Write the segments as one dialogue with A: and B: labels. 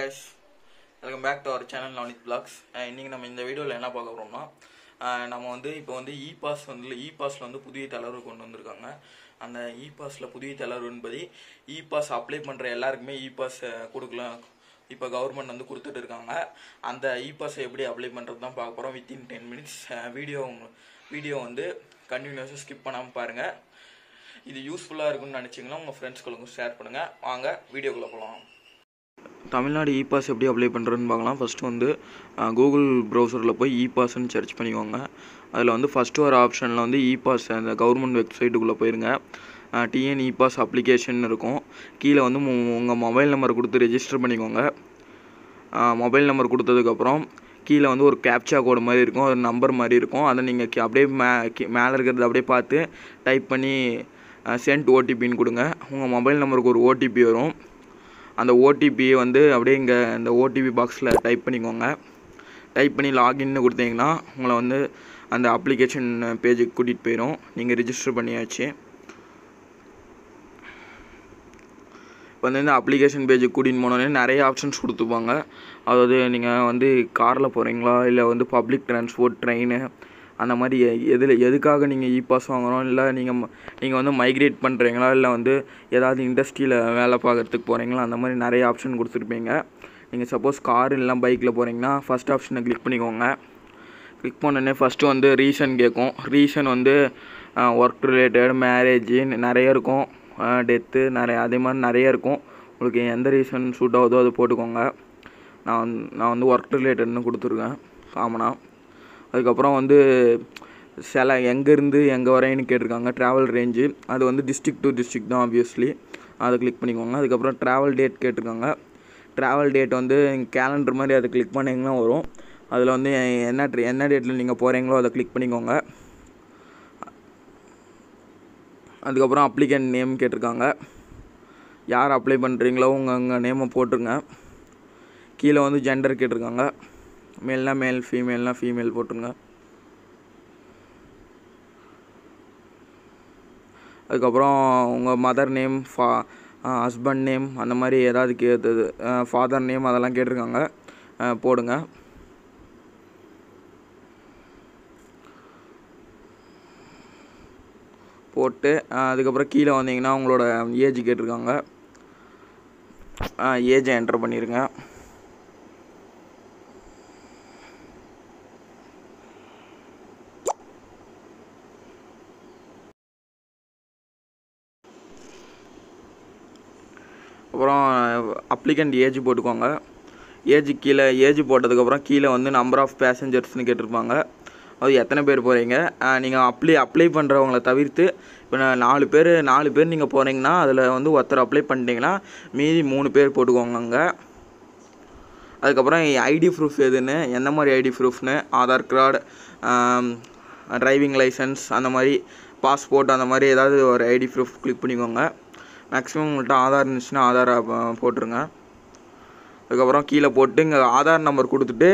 A: guys welcome back to our channel Navaneeth vlogs இன்றைக்கி நம்ம இந்த வீடியோவில் என்ன பார்க்க போகிறோம்னா அஹ் நம்ம வந்து இப்போ வந்து இ பாஸ் வந்து இ பாஸில் வந்து புதிய தளர்வு கொண்டு வந்திருக்காங்க அந்த இ பாஸில் புதிய தளர்வு என்பது இ பாஸ் அப்ளை பண்ணுற எல்லாருக்குமே இ பாஸ் கொடுக்கலாம் இப்போ கவர்மெண்ட் வந்து கொடுத்துட்டு இருக்காங்க அந்த இ பாஸை எப்படி அப்ளை பண்ணுறது தான் பார்க்க போகிறோம் within ten minutes video video வந்து கண்டினியூஸாக ஸ்கிப் பண்ணாமல் பாருங்கள் இது யூஸ்ஃபுல்லாக இருக்கும்னு நினச்சிங்கன்னா உங்கள் ஃப்ரெண்ட்ஸ்களுக்கும் ஷேர் பண்ணுங்கள் வாங்க வீடியோக்குள்ளே போகலாம் தமிழ்நாடு இ பாஸ் எப்படி அப்ளை பண்ணுறதுன்னு பார்க்கலாம் ஃபஸ்ட்டு வந்து கூகுள் ப்ரௌசரில் போய் இ பாஸ்ன்னு சர்ச் பண்ணிக்கோங்க அதில் வந்து ஃபஸ்ட்டு ஒரு ஆப்ஷனில் வந்து இ பாஸ் அந்த கவர்மெண்ட் வெப்சைட்டுக்குள்ளே போயிருங்க டிஎன் இ பாஸ் அப்ளிகேஷன் இருக்கும் கீழே வந்து உங்கள் மொபைல் நம்பர் கொடுத்து ரெஜிஸ்டர் பண்ணிக்கோங்க மொபைல் நம்பர் கொடுத்ததுக்கப்புறம் கீழே வந்து ஒரு கேப்சா கோடு மாதிரி இருக்கும் ஒரு நம்பர் மாதிரி இருக்கும் அதை நீங்கள் அப்படியே மே மேலே இருக்கிறத அப்படியே பார்த்து டைப் பண்ணி சென்ட் ஓடிபின்னு கொடுங்க உங்கள் மொபைல் நம்பருக்கு ஒரு ஓடிபி வரும் அந்த ஓடிபியை வந்து அப்படியே இங்கே இந்த ஓடிபி பாக்ஸில் டைப் பண்ணிக்கோங்க டைப் பண்ணி லாகின்னு கொடுத்தீங்கன்னா உங்களை வந்து அந்த அப்ளிகேஷன் பேஜுக்கு கூட்டிகிட்டு போயிடும் நீங்கள் ரிஜிஸ்டர் பண்ணியாச்சு இப்போ வந்து இந்த அப்ளிகேஷன் பேஜுக்கு கூட்டின்னு போனோடனே நிறைய ஆப்ஷன்ஸ் கொடுத்துப்பாங்க அதாவது நீங்கள் வந்து காரில் போகிறீங்களா இல்லை வந்து பப்ளிக் டிரான்ஸ்போர்ட் ட்ரெயின் அந்த மாதிரி எதில் எதுக்காக நீங்கள் இ பாஸ் வாங்குகிறோம் இல்லை நீங்கள் நீங்கள் வந்து மைக்ரேட் பண்ணுறீங்களா இல்லை வந்து ஏதாவது இண்டஸ்ட்ரியில் வேலை பார்க்குறதுக்கு போகிறீங்களா அந்த மாதிரி நிறைய ஆப்ஷன் கொடுத்துருப்பீங்க நீங்கள் சப்போஸ் கார் இல்லை பைக்கில் போகிறீங்கன்னா ஃபஸ்ட் ஆப்ஷனை கிளிக் பண்ணிக்கோங்க கிளிக் பண்ணோடனே ஃபஸ்ட்டு வந்து ரீசன் கேட்கும் ரீசன் வந்து ஒர்க் ரிலேட்டட் மேரேஜ் நிறைய இருக்கும் டெத்து நிறைய அதே மாதிரி நிறைய இருக்கும் உங்களுக்கு எந்த ரீசன் சூட் ஆகுதோ அது போட்டுக்கோங்க நான் வந்து நான் வந்து ஒர்க் ரிலேட்டட்னு கொடுத்துருக்கேன் காமனாக அதுக்கப்புறம் வந்து சில எங்கேருந்து எங்கே வரேன்னு கேட்டிருக்காங்க ட்ராவல் ரேஞ்சு அது வந்து டிஸ்ட்ரிக் டு டிஸ்ட்ரிக் தான் ஆப்வியஸ்லி அதை கிளிக் பண்ணிக்கோங்க அதுக்கப்புறம் ட்ராவல் டேட் கேட்டிருக்காங்க ட்ராவல் டேட் வந்து கேலண்டர் மாதிரி அதை கிளிக் பண்ணிங்கன்னா வரும் அதில் வந்து என்ன என்ன டேட்டில் நீங்கள் போகிறீங்களோ அதை கிளிக் பண்ணிக்கோங்க அதுக்கப்புறம் அப்ளிகண்ட் நேம் கேட்டிருக்காங்க யார் அப்ளை பண்ணுறீங்களோ உங்கள் உங்கள் நேமை போட்டுருங்க கீழே வந்து ஜெண்டர் கேட்டிருக்காங்க மேல்னா மேல் ஃபீமேல்னா ஃபீமேல் போட்டுருங்க அதுக்கப்புறம் உங்கள் மதர் நேம் ஃபா ஹஸ்பண்ட் நேம் அந்த மாதிரி ஏதாவது கேட்டது ஃபாதர் நேம் அதெல்லாம் கேட்டிருக்காங்க போடுங்க போட்டு அதுக்கப்புறம் கீழே வந்தீங்கன்னா உங்களோட ஏஜ் கேட்டிருக்காங்க ஏஜை என்டர் பண்ணிடுங்க அப்புறம் அப்ளிகண்ட் ஏஜ் போட்டுக்கோங்க ஏஜ் கீழே ஏஜ் போட்டதுக்கப்புறம் கீழே வந்து நம்பர் ஆஃப் பேசஞ்சர்ஸ்னு கேட்டிருப்பாங்க அது எத்தனை பேர் போகிறீங்க நீங்கள் அப்ளை அப்ளை பண்ணுறவங்கள தவிர்த்து இப்போ நாலு பேர் நாலு பேர் நீங்கள் போகிறீங்கன்னா அதில் வந்து ஒருத்தர் அப்ளை பண்ணிட்டீங்கன்னா மீதி மூணு பேர் போட்டுக்கோங்க அதுக்கப்புறம் ஐடி ப்ரூஃப் எதுன்னு எந்த மாதிரி ஐடி ப்ரூஃப்னு ஆதார் கார்டு டிரைவிங் லைசன்ஸ் அந்த மாதிரி பாஸ்போர்ட் அந்த மாதிரி ஏதாவது ஒரு ஐடி ப்ரூஃப் கிளிக் பண்ணிக்கோங்க மேக்ஸிமம் உங்கள்கிட்ட ஆதார் இருந்துச்சுன்னா ஆதாரை போட்டுருங்க அதுக்கப்புறம் கீழே போட்டு இங்கே ஆதார் நம்பர் கொடுத்துட்டு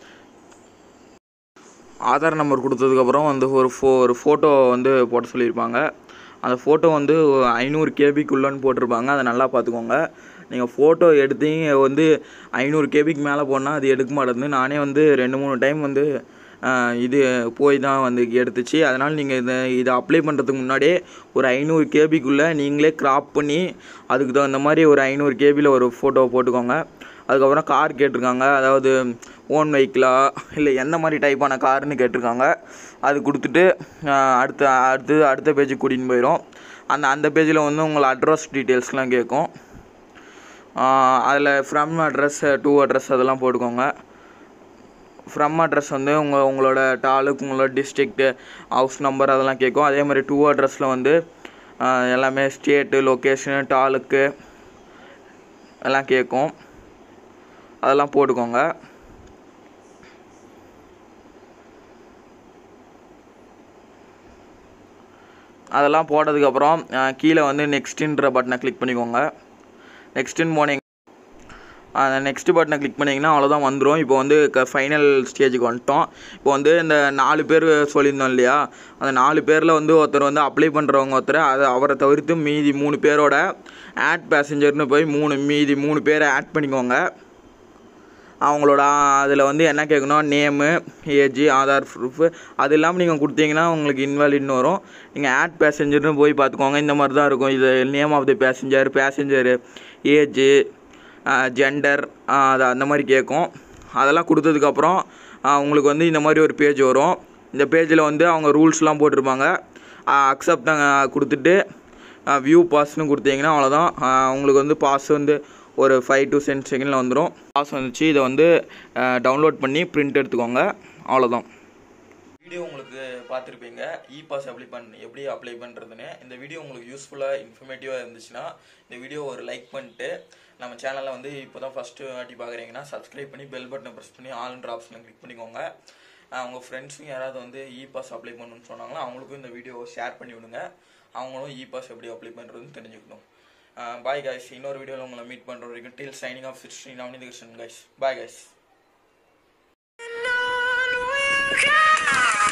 A: ஆதார் நம்பர் கொடுத்ததுக்கப்புறம் வந்து ஒரு ஃபோ ஒரு ஃபோட்டோ வந்து போட சொல்லியிருப்பாங்க அந்த ஃபோட்டோ வந்து ஐநூறு கேபிக்குள்ளன்னு போட்டிருப்பாங்க அதை நல்லா பார்த்துக்கோங்க நீங்கள் ஃபோட்டோ எடுத்தீங்க வந்து ஐநூறு கேபிக்கு மேலே போனால் அது எடுக்க மாட்டேங்குது நானே வந்து ரெண்டு மூணு டைம் வந்து இது போய் தான் வந்து எடுத்துச்சு அதனால் நீங்கள் இதை இதை அப்ளை பண்ணுறதுக்கு முன்னாடியே ஒரு ஐநூறு கேபிக்குள்ளே நீங்களே க்ராப் பண்ணி அதுக்கு தகுந்த மாதிரி ஒரு ஐநூறு கேபியில் ஒரு ஃபோட்டோ போட்டுக்கோங்க அதுக்கப்புறம் கார் கேட்டிருக்காங்க அதாவது ஓன் வெஹிக்கிளா இல்லை எந்த மாதிரி டைப்பான காருன்னு கேட்டிருக்காங்க அது கொடுத்துட்டு அடுத்த அடுத்து அடுத்த பேஜுக்கு கூட்டின்னு போயிடும் அந்த அந்த பேஜில் வந்து உங்களை அட்ரஸ் டீட்டெயில்ஸ்லாம் கேட்கும் அதில் ஃப்ரம் அட்ரஸ் டூ அட்ரஸ் அதெல்லாம் போட்டுக்கோங்க ஃப்ரம் அட்ரஸ் வந்து உங்கள் உங்களோட டாலுக்கு உங்களோட டிஸ்ட்ரிக்ட்டு ஹவுஸ் நம்பர் அதெல்லாம் கேட்கும் அதே மாதிரி டூ அட்ரஸில் வந்து எல்லாமே ஸ்டேட்டு லொக்கேஷனு டாலுக்கு எல்லாம் கேட்கும் அதெல்லாம் போட்டுக்கோங்க அதெல்லாம் போட்டதுக்கப்புறம் கீழே வந்து நெக்ஸ்ட்டுன்ற பட்டனை கிளிக் பண்ணிக்கோங்க நெக்ஸ்ட்டுன்னு போனீங்க அந்த நெக்ஸ்ட் பட்டனை கிளிக் பண்ணிங்கன்னா அவ்வளோதான் வந்துடும் இப்போ வந்து க ஃபைனல் ஸ்டேஜுக்கு வந்துட்டோம் இப்போ வந்து இந்த நாலு பேர் சொல்லியிருந்தோம் இல்லையா அந்த நாலு பேரில் வந்து ஒருத்தர் வந்து அப்ளை பண்ணுறவங்க ஒருத்தர் அதை அவரை தவிர்த்து மீதி மூணு பேரோட ஆட் பேசஞ்சர்னு போய் மூணு மீதி மூணு பேரை ஆட் பண்ணிக்கோங்க அவங்களோட அதில் வந்து என்ன கேட்கணும் நேமு ஏஜ் ஆதார் ப்ரூஃபு அது இல்லாமல் நீங்கள் கொடுத்தீங்கன்னா உங்களுக்கு இன்வாலிட்னு வரும் நீங்கள் ஆட் பேசஞ்சர்னு போய் பார்த்துக்கோங்க இந்த மாதிரி தான் இருக்கும் இது name of the passenger passenger age gender அது அந்த மாதிரி கேட்கும் அதெல்லாம் கொடுத்ததுக்கப்புறம் உங்களுக்கு வந்து இந்த மாதிரி ஒரு பேஜ் வரும் இந்த பேஜில் வந்து அவங்க ரூல்ஸ்லாம் போட்டிருப்பாங்க அக்செப்ட் கொடுத்துட்டு வியூ பாஸ்னு கொடுத்தீங்கன்னா அவ்வளோதான் உங்களுக்கு வந்து பாஸ் வந்து ஒரு ஃபைவ் டு சென்ட் செகண்டில் வந்துடும் பாஸ் வந்துச்சு இதை வந்து டவுன்லோட் பண்ணி பிரிண்ட் எடுத்துக்கோங்க அவ்வளோதான் வீடியோ உங்களுக்கு பார்த்துருப்பீங்க இ பாஸ் அப்ளை பண்ண எப்படி அப்ளை பண்ணுறதுன்னு இந்த வீடியோ உங்களுக்கு யூஸ்ஃபுல்லாக இன்ஃபர்மேட்டிவாக இருந்துச்சுன்னா இந்த வீடியோ ஒரு லைக் பண்ணிட்டு நம்ம சேனலில் வந்து இப்போ தான் ஃபஸ்ட்டு வாட்டி பார்க்குறீங்கன்னா சப்ஸ்கிரைப் பண்ணி பெல் பட்டனை ப்ரெஸ் பண்ணி ஆல்ன்ற ஆப்ஷனில் கிளிக் பண்ணிக்கோங்க அவங்க ஃப்ரெண்ட்ஸும் யாராவது வந்து இ பாஸ் அப்ளை பண்ணணும்னு சொன்னாங்களோ அவங்களுக்கும் இந்த வீடியோவை ஷேர் பண்ணி விடுங்க அவங்களும் இ பாஸ் எப்படி அப்ளை பண்ணுறதுன்னு தெரிஞ்சுக்கணும் பாய் கைஸ் இன்னொரு வீடியோவில் உங்களை மீட் பண்ணுற வரைக்கும் till signing off sixteen Navaneetha Krishnan guys bye guys
B: on will come.